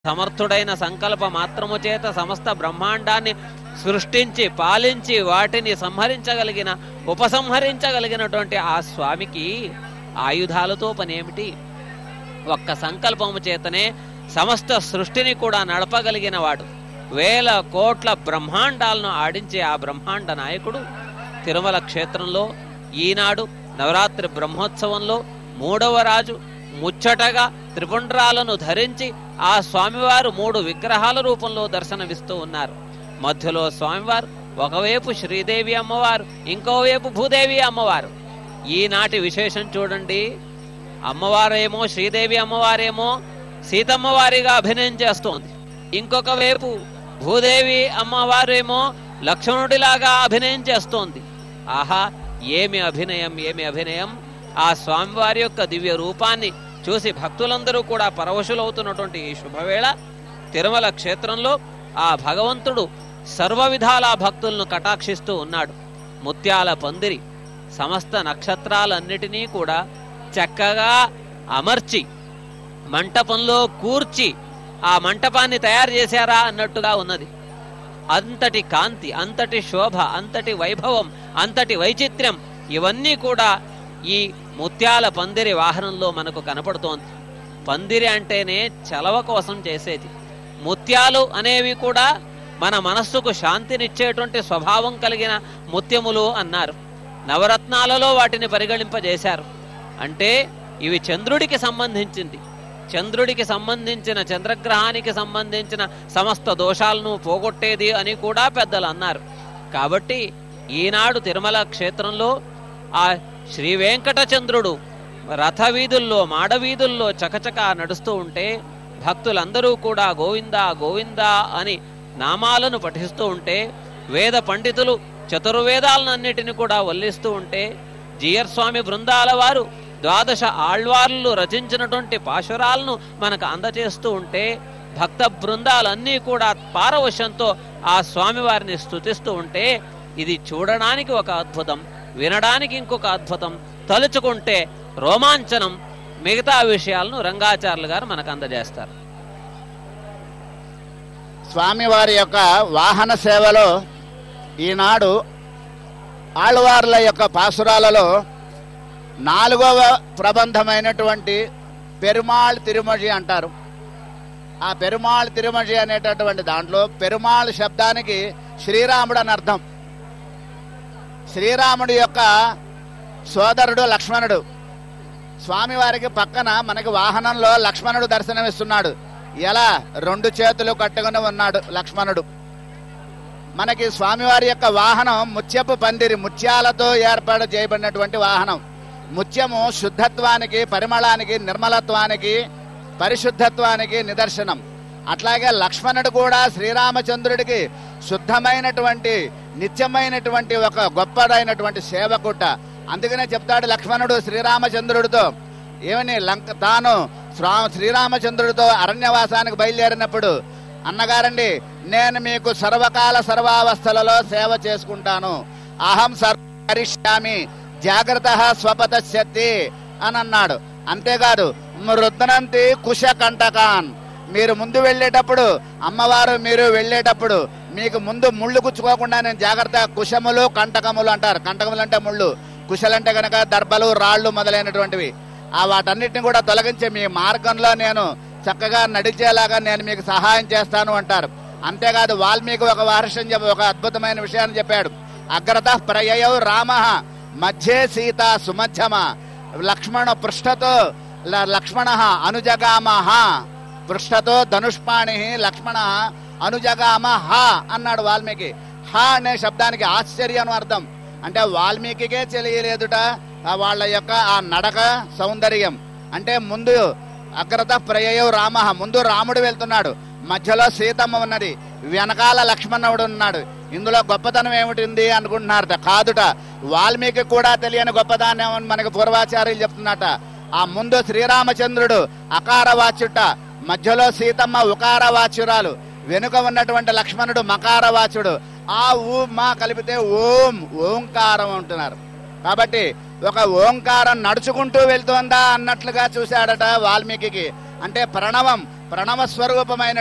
సమర్థుడైన సంకల్ప మాత్రము చేత సమస్త బ్రహ్మాండాన్ని సృష్టించి పాలించి వాటిని సంహరించగలిగిన ఉపసంహరించగలిగినటువంటి ఆ స్వామికి ఆయుధాలతో పనేమిటి ఒక్క సంకల్పము చేతనే సమస్త సృష్టిని కూడా నడపగలిగిన వాడు వేల కోట్ల బ్రహ్మాండాలను ఆడించే ఆ బ్రహ్మాండ నాయకుడు తిరుమల క్షేత్రంలో ఈనాడు నవరాత్రి బ్రహ్మోత్సవంలో మూడవ రాజు ముచ్చటగా త్రిపుండ్రాలను ధరించి ఆ స్వామివారు మూడు విగ్రహాల రూపంలో దర్శనమిస్తూ ఉన్నారు మధ్యలో స్వామివారు ఒకవైపు శ్రీదేవి అమ్మవారు ఇంకోవైపు భూదేవి అమ్మవారు ఈనాటి విశేషం చూడండి అమ్మవారేమో శ్రీదేవి అమ్మవారేమో సీతమ్మవారిగా అభినయం చేస్తోంది ఇంకొక వైపు భూదేవి అమ్మవారేమో లక్ష్మణుడిలాగా అభినయం చేస్తోంది ఆహా ఏమి అభినయం ఏమి అభినయం ఆ స్వామివారి యొక్క దివ్య రూపాన్ని చూసి భక్తులందరూ కూడా పరవశులవుతున్నటువంటి ఈ శుభవేళ తిరుమల క్షేత్రంలో ఆ భగవంతుడు సర్వ విధాల భక్తులను కటాక్షిస్తూ ఉన్నాడు ముత్యాల పందిరి సమస్త నక్షత్రాలన్నిటినీ కూడా చక్కగా అమర్చి మంటపంలో కూర్చి ఆ మంటపాన్ని తయారు చేశారా అన్నట్టుగా ఉన్నది అంతటి కాంతి అంతటి శోభ అంతటి వైభవం అంతటి వైచిత్ర్యం ఇవన్నీ కూడా ఈ ముత్యాల పందిరి వాహనంలో మనకు కనపడుతోంది పందిరి అంటేనే చలవ కోసం చేసేది ముత్యాలు అనేవి కూడా మన మనస్సుకు శాంతినిచ్చేటువంటి స్వభావం కలిగిన ముత్యములు అన్నారు నవరత్నాలలో వాటిని పరిగణింపజేశారు అంటే ఇవి చంద్రుడికి సంబంధించింది చంద్రుడికి సంబంధించిన చంద్రగ్రహానికి సంబంధించిన సమస్త దోషాలను పోగొట్టేది అని కూడా పెద్దలు అన్నారు కాబట్టి ఈనాడు తిరుమల క్షేత్రంలో ఆ శ్రీ వెంకటచంద్రుడు రథ వీధుల్లో మాడవీధుల్లో చకచక నడుస్తూ ఉంటే భక్తులందరూ కూడా గోవిందా గోవిందా అని నామాలను పఠిస్తూ ఉంటే వేద పండితులు చతుర్వేదాలన్నిటిని కూడా వల్లిస్తూ ఉంటే జియర్ స్వామి బృందాల వారు ద్వాదశ ఆళ్వార్లు రచించినటువంటి పాశురాలను మనకు అందజేస్తూ ఉంటే భక్త బృందాలన్నీ కూడా పారవశ్యంతో ఆ స్వామివారిని స్తుతిస్తూ ఉంటే ఇది చూడడానికి ఒక అద్భుతం వినడానికి ఇంకొక అద్భుతం తలుచుకుంటే రోమాంచనం మిగతా విషయాలను రంగాచార్యులు గారు మనకు అందజేస్తారు స్వామివారి యొక్క వాహన సేవలో ఈనాడు ఆళ్వార్ల యొక్క పాసురాలలో నాలుగవ ప్రబంధమైనటువంటి పెరుమాళ్ తిరుమజి అంటారు ఆ పెరుమాళ్ తిరుమజి అనేటటువంటి దాంట్లో పెరుమాళ్ శబ్దానికి శ్రీరాముడు అని అర్థం శ్రీరాముడి యొక్క సోదరుడు లక్ష్మణుడు స్వామివారికి పక్కన మనకి వాహనంలో లక్ష్మణుడు దర్శనమిస్తున్నాడు ఎలా రెండు చేతులు కట్టుకుని ఉన్నాడు లక్ష్మణుడు మనకి స్వామివారి యొక్క వాహనం ముత్యపు పందిరి ముత్యాలతో ఏర్పాటు చేయబడినటువంటి వాహనం ముత్యము శుద్ధత్వానికి పరిమళానికి నిర్మలత్వానికి పరిశుద్ధత్వానికి నిదర్శనం అట్లాగే లక్ష్మణుడు కూడా శ్రీరామచంద్రుడికి శుద్ధమైనటువంటి నిత్యమైనటువంటి ఒక గొప్పదైనటువంటి సేవకుట అందుకనే చెప్తాడు లక్ష్మణుడు శ్రీరామచంద్రుడితో ఏమని లంక తాను శ్రా- శ్రీరామచంద్రుడితో అరణ్యవాసానికి బయలుదేరినప్పుడు అన్నగారండి నేను మీకు సర్వకాల సర్వావస్థలలో సేవ చేసుకుంటాను అహం సర్వరిష్యామి జాగ్రత్త స్వపతశక్తి అని అన్నాడు అంతేకాదు మృద్దనంతి కుశ కంటకాన్ మీరు ముందు వెళ్ళేటప్పుడు అమ్మవారు మీరు వెళ్ళేటప్పుడు మీకు ముందు ముళ్ళు గుచ్చుకోకుండా నేను జాగ్రత్త కుశములు కంటకములు అంటారు కంటకములు అంటే ముళ్ళు కుశలంటే కనుక దర్భలు రాళ్ళు మొదలైనటువంటివి ఆ వాటన్నిటిని కూడా తొలగించి మీ మార్గంలో నేను చక్కగా నడిచేలాగా నేను మీకు సహాయం చేస్తాను అంటారు అంతేకాదు వాల్మీకి ఒక వార్షం చెప్ప ఒక అద్భుతమైన విషయాన్ని చెప్పాడు అగ్రత ప్రయయౌ రామ మధ్యే సీత సుమధ్యమ లక్ష్మణ పృష్ఠతో ల- లక్ష్మణ అనుజగామహ పృష్ఠతో ధనుష్పాణి లక్ష్మణ అనుజగామ హ అన్నాడు వాల్మీకి హ అనే శబ్దానికి ఆశ్చర్యం అని అర్థం అంటే వాల్మీకికే తెలియలేదుట ఆ వాళ్ళ యొక్క ఆ నడక సౌందర్యం అంటే ముందు అగ్రత ప్రయయౌ రామ ముందు రాముడు వెళ్తున్నాడు మధ్యలో సీతమ్మ ఉన్నది వెనకాల లక్ష్మణుడు ఉన్నాడు ఇందులో గొప్పతనం ఏమిటింది అనుకుంటున్నారట కాదుట వాల్మీకి కూడా తెలియని గొప్పదానం అని మనకు పూర్వాచార్యులు చెప్తున్నట ఆ ముందు శ్రీరామచంద్రుడు అకార వాచ్యుట మధ్యలో సీతమ్మ ఉకార వాచ్యురాలు వెనుక ఉన్నటువంటి లక్ష్మణుడు మకార వాచుడు ఆ ఊ మా కలిపితే ఓం ఓంకారం అంటున్నారు కాబట్టి ఒక ఓంకారం నడుచుకుంటూ వెళ్తోందా అన్నట్లుగా చూశాడట వాల్మీకి అంటే ప్రణవం ప్రణవ స్వరూపమైన